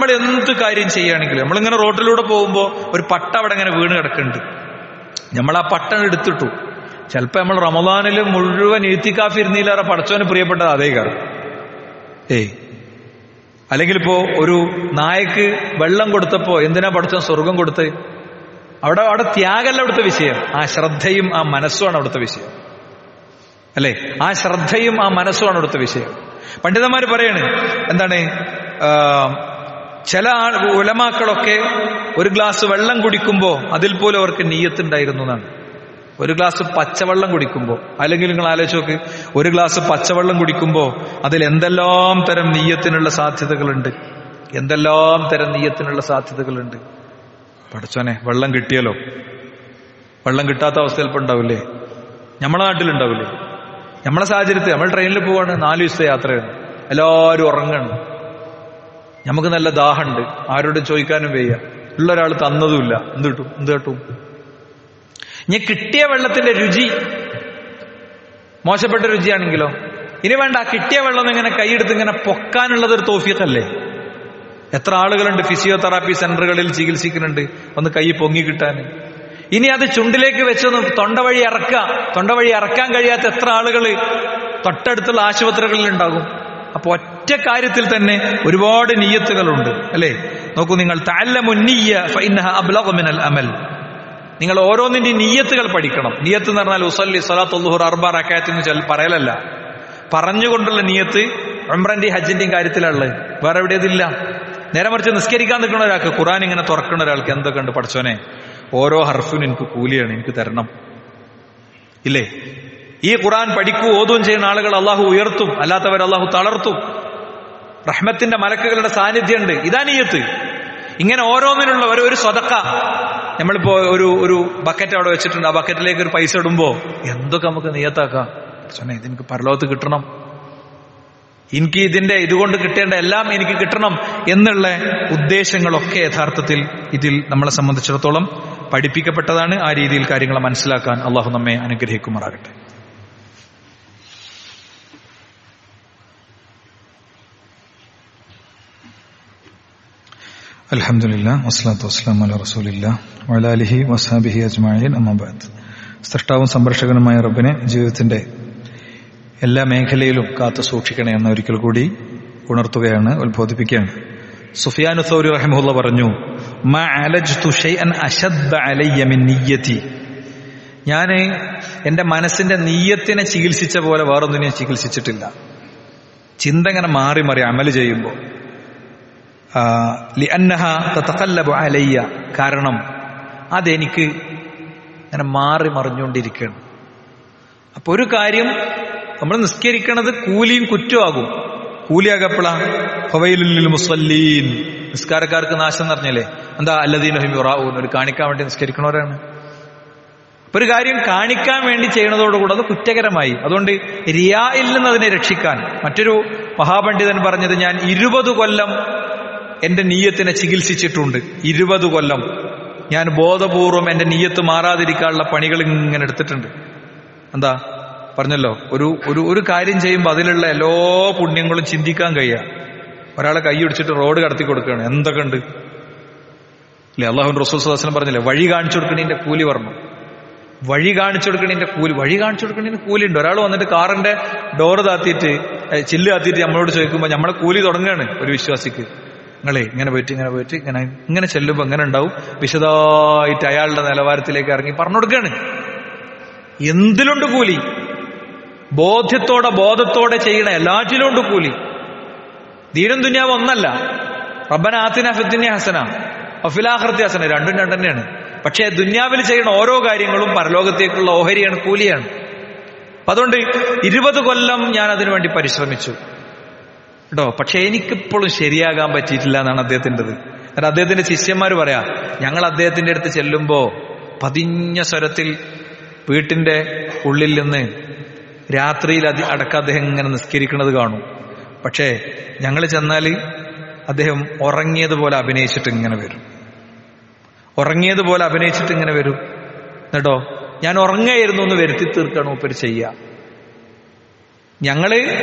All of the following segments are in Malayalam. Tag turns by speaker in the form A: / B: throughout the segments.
A: നമ്മൾ എന്ത് കാര്യം ചെയ്യുകയാണെങ്കിലും നമ്മളിങ്ങനെ റോട്ടിലൂടെ പോകുമ്പോൾ ഒരു പട്ട അവിടെ ഇങ്ങനെ വീണ് കിടക്കുന്നുണ്ട് നമ്മൾ ആ പട്ടം എടുത്തിട്ടു ചിലപ്പോ നമ്മൾ റമദാനിൽ മുഴുവൻ എഴുത്തിക്കാഫി ഇരുന്നില്ലാറെ പടച്ചോന് പ്രിയപ്പെട്ടത് അതേ കാരണം ഏയ് അല്ലെങ്കിൽ ഇപ്പോ ഒരു നായക്ക് വെള്ളം കൊടുത്തപ്പോ എന്തിനാ പഠിച്ചോ സ്വർഗം കൊടുത്ത് അവിടെ അവിടെ ത്യാഗല്ല അവിടുത്തെ വിഷയം ആ ശ്രദ്ധയും ആ മനസ്സുമാണ് അവിടുത്തെ വിഷയം അല്ലെ ആ ശ്രദ്ധയും ആ മനസ്സുമാണ് അവിടുത്തെ വിഷയം പണ്ഡിതന്മാർ പറയാണ് എന്താണ് ആ, ചില ആൾ ഉലമാക്കളൊക്കെ ഒരു ഗ്ലാസ് വെള്ളം കുടിക്കുമ്പോ അതിൽ പോലും അവർക്ക് നീയത്തുണ്ടായിരുന്നു എന്നാണ് ഒരു ഗ്ലാസ് പച്ചവെള്ളം കുടിക്കുമ്പോ അല്ലെങ്കിൽ നിങ്ങൾ ആലോചിച്ച് നോക്ക് ഒരു ഗ്ലാസ് പച്ചവെള്ളം കുടിക്കുമ്പോ അതിൽ എന്തെല്ലാം തരം നീയത്തിനുള്ള സാധ്യതകളുണ്ട് എന്തെല്ലാം തരം നീയത്തിനുള്ള സാധ്യതകളുണ്ട് പഠിച്ചോനെ വെള്ളം കിട്ടിയല്ലോ വെള്ളം കിട്ടാത്ത അവസ്ഥ ചിലപ്പോൾ ഉണ്ടാവില്ലേ നമ്മളെ നാട്ടിലുണ്ടാവില്ലേ നമ്മളെ സാഹചര്യത്തിൽ നമ്മൾ ട്രെയിനിൽ പോവാണ് നാല് ദിവസത്തെ യാത്രയാണ് എല്ലാവരും ഉറങ്ങണം നമുക്ക് നല്ല ദാഹമുണ്ട് ആരോടും ചോദിക്കാനും വയ്യ ഉള്ള ഒരാൾ തന്നതുമില്ല എന്ത് കിട്ടും എന്ത് കിട്ടും ഇനി കിട്ടിയ വെള്ളത്തിന്റെ രുചി മോശപ്പെട്ട രുചിയാണെങ്കിലോ ഇനി വേണ്ട ആ കിട്ടിയ വെള്ളം ഇങ്ങനെ കൈയെടുത്ത് ഇങ്ങനെ പൊക്കാനുള്ളത് ഒരു തോഫിയത്തല്ലേ എത്ര ആളുകളുണ്ട് ഫിസിയോതെറാപ്പി സെന്ററുകളിൽ ചികിത്സിക്കുന്നുണ്ട് ഒന്ന് കൈ പൊങ്ങി കിട്ടാൻ ഇനി അത് ചുണ്ടിലേക്ക് വെച്ചൊന്ന് തൊണ്ട വഴി ഇറക്കുക തൊണ്ട വഴി ഇറക്കാൻ കഴിയാത്ത എത്ര ആളുകൾ തൊട്ടടുത്തുള്ള ആശുപത്രികളിൽ ഉണ്ടാകും അപ്പൊ ഒറ്റ കാര്യത്തിൽ തന്നെ ഒരുപാട് നീയത്തുകളുണ്ട് അല്ലേ നോക്കൂ നിങ്ങൾ താല്ലമുന്നിയ മിനൽ അമൽ നിങ്ങൾ ഓരോന്നിന്റെ നീയത്തുകൾ പഠിക്കണം നീയത്ത് എന്ന് പറഞ്ഞാൽ ഉസല്ലി സലാത്തുഹുർ അർബാ റക്കാത്ത് എന്ന് ചൊല്ലി പറയലല്ല പറഞ്ഞുകൊണ്ടുള്ള നീയത്ത് ഉംറന്റെയും ഹജ്ജിന്റെയും കാര്യത്തിലുള്ളത് വേറെ എവിടെ ഇതില്ല നേരെ മറിച്ച് നിസ്കരിക്കാൻ നിൽക്കുന്ന ഒരാൾക്ക് ഖുറാൻ ഇങ്ങനെ തുറക്കുന്ന ഒരാൾക്ക് എന്തൊക്കെ ഉണ്ട് പഠിച്ചോനെ ഓരോ ഹർഫിനും എനിക്ക് കൂലിയാണ് എനിക്ക് തരണം ഇല്ലേ ഈ ഖുറാൻ പഠിക്കൂ ഓതും ചെയ്യുന്ന ആളുകൾ അള്ളാഹു ഉയർത്തും അല്ലാത്തവർ അള്ളാഹു തളർത്തും റഹ്മത്തിന്റെ മലക്കുകളുടെ സാന്നിധ്യമുണ്ട് ഇതാ നീയത്ത് ഇങ്ങനെ ഓരോന്നിനുള്ള ഒരു ഒരു സ്വതക്ക നമ്മളിപ്പോ ഒരു ഒരു ബക്കറ്റ് അവിടെ വെച്ചിട്ടുണ്ട് ആ ബക്കറ്റിലേക്ക് ഒരു പൈസ ഇടുമ്പോ എന്തൊക്കെ നമുക്ക് നീയത്താക്കാം സ്വന്നെ ഇതെനിക്ക് പരലോകത്ത് കിട്ടണം എനിക്ക് ഇതിന്റെ ഇതുകൊണ്ട് കിട്ടേണ്ട എല്ലാം എനിക്ക് കിട്ടണം എന്നുള്ള ഉദ്ദേശങ്ങളൊക്കെ യഥാർത്ഥത്തിൽ ഇതിൽ നമ്മളെ സംബന്ധിച്ചിടത്തോളം പഠിപ്പിക്കപ്പെട്ടതാണ് ആ രീതിയിൽ കാര്യങ്ങൾ മനസ്സിലാക്കാൻ അള്ളാഹു നമ്മെ അനുഗ്രഹിക്കുമാറാകട്ടെ
B: അലഹമുല്ല വസ്ലാത്തു വസ്ലാം അല റസൂലില്ല വലാലിഹി വസാബിഹി അജ്മായൻ അമ്മാബാദ് സൃഷ്ടാവും സംരക്ഷകനുമായ റബ്ബിനെ ജീവിതത്തിന്റെ എല്ലാ മേഖലയിലും കാത്തു സൂക്ഷിക്കണേ എന്ന് ഒരിക്കൽ കൂടി ഉണർത്തുകയാണ് ഉത്ബോധിപ്പിക്കുകയാണ് സുഫിയാനു സൗരി റഹിമുല്ല പറഞ്ഞു "മാ അലജ്തു ഷൈഅൻ അശദ്ദ അലയ്യ മിൻ നിയ്യതി." ഞാൻ എന്റെ മനസ്സിന്റെ നീയത്തിനെ ചികിത്സിച്ച പോലെ വേറൊന്നും ഞാൻ ചികിത്സിച്ചിട്ടില്ല ചിന്ത ഇങ്ങനെ മാറി മാറി അമല് ചെയ്യുമ്പോൾ ലിഅന്നഹ തതഖല്ലബു അലയ്യ കാരണം അതെനിക്ക് ഇങ്ങനെ മാറി മറിഞ്ഞുകൊണ്ടിരിക്കുകയാണ് അപ്പൊ ഒരു കാര്യം നമ്മൾ നിസ്കരിക്കണത് കൂലിയും കുറ്റമാകും കൂലിയാകപ്പള ഹവയിലുല്ലിൽ മുസല്ലീൻ നിസ്കാരക്കാർക്ക് നാശം നിറഞ്ഞല്ലേ എന്താ അല്ലദീൻ ഹിമുറാവൂൻ ഒരു കാണിക്കാൻ വേണ്ടി നിസ്കരിക്കണവരാണ് അപ്പൊ ഒരു കാര്യം കാണിക്കാൻ വേണ്ടി ചെയ്യണതോടുകൂടെ അത് കുറ്റകരമായി അതുകൊണ്ട് റിയായിൽ നിന്ന് അതിനെ രക്ഷിക്കാൻ മറ്റൊരു മഹാപണ്ഡിതൻ പറഞ്ഞത് ഞാൻ ഇരുപത് കൊല്ലം എന്റെ നീയത്തിനെ ചികിത്സിച്ചിട്ടുണ്ട് ഇരുപത് കൊല്ലം ഞാൻ ബോധപൂർവം എന്റെ നീയത്ത് മാറാതിരിക്കാനുള്ള പണികൾ ഇങ്ങനെ എടുത്തിട്ടുണ്ട് എന്താ പറഞ്ഞല്ലോ ഒരു ഒരു ഒരു കാര്യം ചെയ്യുമ്പോൾ അതിലുള്ള എല്ലാ പുണ്യങ്ങളും ചിന്തിക്കാൻ കഴിയുക ഒരാളെ കൈ പിടിച്ചിട്ട് റോഡ് കടത്തി കൊടുക്കുകയാണ് എന്തൊക്കെ ഉണ്ട് അല്ലെ അള്ളാഹു റസൂൽ സുദാസനം പറഞ്ഞില്ലേ വഴി കാണിച്ചു കൊടുക്കണതിന്റെ കൂലി പറഞ്ഞു വഴി കാണിച്ചു കൊടുക്കണതിന്റെ കൂലി വഴി കാണിച്ചു കൊടുക്കണതിന് കൂലി ഉണ്ട് ഒരാൾ വന്നിട്ട് കാറിന്റെ ഡോറ് താത്തിയിട്ട് ഏ, ചില്ല് താത്തിയിട്ട് നമ്മളോട് ചോദിക്കുമ്പോൾ നമ്മളെ കൂലി തുടങ്ങുകയാണ് ഒരു വിശ്വാസിക്ക് നിങ്ങളെ ഇങ്ങനെ പോയിട്ട് ഇങ്ങനെ പോയിട്ട് ഇങ്ങനെ ഇങ്ങനെ ചെല്ലുമ്പോൾ എങ്ങനെ ഉണ്ടാവും വിശദമായിട്ട് അയാളുടെ നിലവാരത്തിലേക്ക് ഇറങ്ങി പറഞ്ഞു കൊടുക്കുകയാണ് എന്തിലുണ്ട് കൂലി ബോധ്യത്തോടെ ബോധത്തോടെ ചെയ്യണ എല്ലാറ്റിലും ഉണ്ട് കൂലി ദീനും ദുന്യാവ് ഒന്നല്ല റബ്ബന ആത്തിന ഫിദ്ദുന്യ ഹസന അഫിലാഹർത്തി ഹസന രണ്ടും രണ്ട് തന്നെയാണ് പക്ഷേ ദുന്യാവിൽ ചെയ്യുന്ന ഓരോ കാര്യങ്ങളും പരലോകത്തേക്കുള്ള ഓഹരിയാണ് കൂലിയാണ് അപ്പൊ അതുകൊണ്ട് ഇരുപത് കൊല്ലം ഞാൻ അതിനു വേണ്ടി പരിശ്രമിച്ചു കേട്ടോ പക്ഷെ എനിക്കിപ്പോഴും ശരിയാകാൻ പറ്റിയിട്ടില്ല എന്നാണ് അദ്ദേഹത്തിൻ്റെത് കാരണം അദ്ദേഹത്തിന്റെ ശിഷ്യന്മാർ പറയാ ഞങ്ങൾ അദ്ദേഹത്തിന്റെ അടുത്ത് ചെല്ലുമ്പോ പതിഞ്ഞ സ്വരത്തിൽ വീട്ടിന്റെ ഉള്ളിൽ നിന്ന് രാത്രിയിൽ അതി അടക്കം അദ്ദേഹം ഇങ്ങനെ നിസ്കരിക്കുന്നത് കാണും പക്ഷേ ഞങ്ങൾ ചെന്നാൽ അദ്ദേഹം ഉറങ്ങിയതുപോലെ അഭിനയിച്ചിട്ട് ഇങ്ങനെ വരും ഉറങ്ങിയതുപോലെ അഭിനയിച്ചിട്ട് ഇങ്ങനെ വരും കേട്ടോ ഞാൻ ഉറങ്ങായിരുന്നു എന്ന് വരുത്തി തീർക്കണം മൂപ്പര് ചെയ്യുക ഞങ്ങള്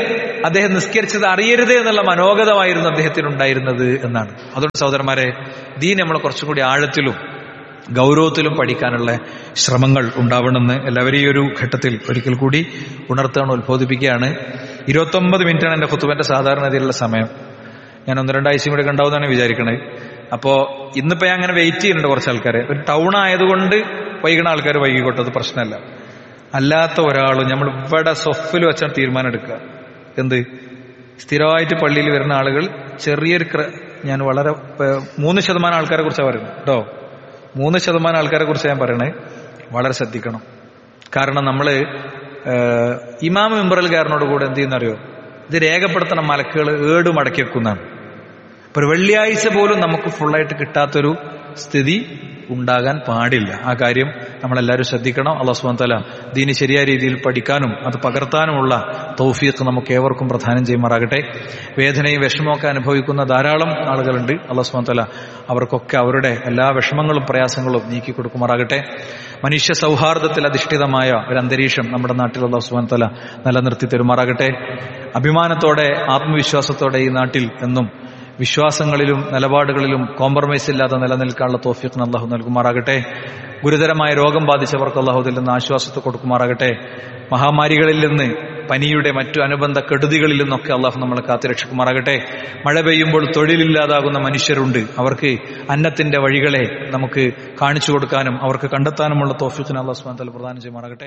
A: അദ്ദേഹം നിസ്കരിച്ചത് അറിയരുത് എന്നുള്ള മനോഗതമായിരുന്നു അദ്ദേഹത്തിനുണ്ടായിരുന്നത് എന്നാണ് അതുകൊണ്ട് സഹോദരന്മാരെ ദീൻ നമ്മളെ കുറച്ചും കൂടി ആഴത്തിലും ഗൗരവത്തിലും പഠിക്കാനുള്ള ശ്രമങ്ങൾ ഉണ്ടാവണമെന്ന് എല്ലാവരെയും ഈ ഒരു ഘട്ടത്തിൽ ഒരിക്കൽ കൂടി ഉണർത്താൻ ഉത്ബോധിപ്പിക്കുകയാണ് ഇരുപത്തൊമ്പത് മിനിറ്റാണ് എന്റെ ഹുത്തുബന്റെ സാധാരണതയിലുള്ള സമയം ഞാൻ ഒന്ന് രണ്ടാഴ്ചയും കൂടെ ഉണ്ടാവുന്നതാണ് വിചാരിക്കണേ അപ്പോ ഇന്നിപ്പോ ഞാൻ അങ്ങനെ വെയിറ്റ് ചെയ്യുന്നുണ്ട് കുറച്ച് ആൾക്കാരെ ഒരു ടൗൺ ആയതുകൊണ്ട് വൈകണ ആൾക്കാർ വൈകിക്കോട്ടെ അത് പ്രശ്നമല്ല അല്ലാത്ത ഒരാളും നമ്മൾ ഇവിടെ സൊഫിൽ വെച്ചാണ് തീരുമാനം എടുക്കുക എന്ത് സ്ഥിരമായിട്ട് പള്ളിയിൽ വരുന്ന ആളുകൾ ചെറിയൊരു ക്ര- ഞാൻ വളരെ ഏർ, മൂന്ന് ശതമാനം ആൾക്കാരെ കുറിച്ചാണ് പറയുന്നത് കേട്ടോ മൂന്ന് ശതമാനം ആൾക്കാരെ കുറിച്ച് ഞാൻ പറയണേ വളരെ ശ്രദ്ധിക്കണം കാരണം നമ്മള് ഏർ, ഇമാം മെമ്പറൽകാരനോട് കൂടെ എന്ത് ചെയ്യുന്നറിയോ ഇത് രേഖപ്പെടുത്തണ മലക്കുകൾ ഏട് മടക്കി വെക്കുന്നതാണ് ഇപ്പൊ ഒരു വെള്ളിയാഴ്ച പോലും നമുക്ക് ഫുള്ളായിട്ട് കിട്ടാത്തൊരു സ്ഥിതി ഉണ്ടാകാൻ പാടില്ല ആ കാര്യം നമ്മളെല്ലാവരും ശ്രദ്ധിക്കണം അള്ളാഹു സുബാൻ തല ദീന് ശരിയായ രീതിയിൽ പഠിക്കാനും അത് പകർത്താനുമുള്ള തൗഫീഖ് നമുക്ക് ഏവർക്കും പ്രധാനം ചെയ്യുമാറാകട്ടെ വേദനയും വിഷമമൊക്കെ അനുഭവിക്കുന്ന ധാരാളം ആളുകളുണ്ട് അള്ളാഹു സുബാൻ തല അവർക്കൊക്കെ അവരുടെ എല്ലാ വിഷമങ്ങളും പ്രയാസങ്ങളും നീക്കി കൊടുക്കുമാറാകട്ടെ മനുഷ്യ സൗഹാർദ്ദത്തിൽ അധിഷ്ഠിതമായ ഒരു അന്തരീക്ഷം നമ്മുടെ നാട്ടിൽ അള്ളാഹു സുബാൻ തല നിലനിർത്തി തരുമാറാകട്ടെ അഭിമാനത്തോടെ ആത്മവിശ്വാസത്തോടെ ഈ നാട്ടിൽ എന്നും വിശ്വാസങ്ങളിലും നിലപാടുകളിലും കോംപ്രമൈസ് ഇല്ലാതെ നിലനിൽക്കാനുള്ള തോഫിഖിന് അള്ളാഹു നൽകുമാറാകട്ടെ ഗുരുതരമായ രോഗം ബാധിച്ചവർക്ക് അള്ളാഹു ഇതിൽ നിന്ന് ആശ്വാസത്തെ കൊടുക്കുമാറാകട്ടെ മഹാമാരികളിൽ നിന്ന് പനിയുടെ മറ്റു അനുബന്ധ കെടുതികളിൽ നിന്നൊക്കെ അള്ളാഹു നമ്മളെ കാത്തുരക്ഷിക്കുമാറാകട്ടെ മഴ പെയ്യുമ്പോൾ തൊഴിലില്ലാതാകുന്ന മനുഷ്യരുണ്ട് അവർക്ക് അന്നത്തിന്റെ വഴികളെ നമുക്ക് കാണിച്ചു കൊടുക്കാനും അവർക്ക് കണ്ടെത്താനുമുള്ള തോഫിഖിന് അള്ളാഹു സുബ്ഹാനഹു വ തആല പ്രദാനം ചെയ്യുമാറാകട്ടെ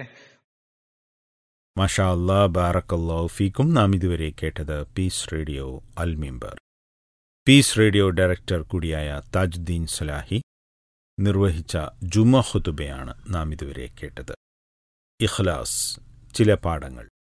C: മഷാ അല്ലാ ബാറക്കല്ലാഹു ഫീക്കും നാം ഇതുവരെ കേട്ടത് പീസ് റേഡിയോ അൽ മിമ്പർ പീസ് റേഡിയോ ഡയറക്ടർ കൂടിയായ താജുദ്ദീൻ സലാഹി നിർവഹിച്ച ജുമ ഹുതുബയാണ് നാം ഇതുവരെ കേട്ടത് ഇഖ്ലാസ് ചില പാഠങ്ങൾ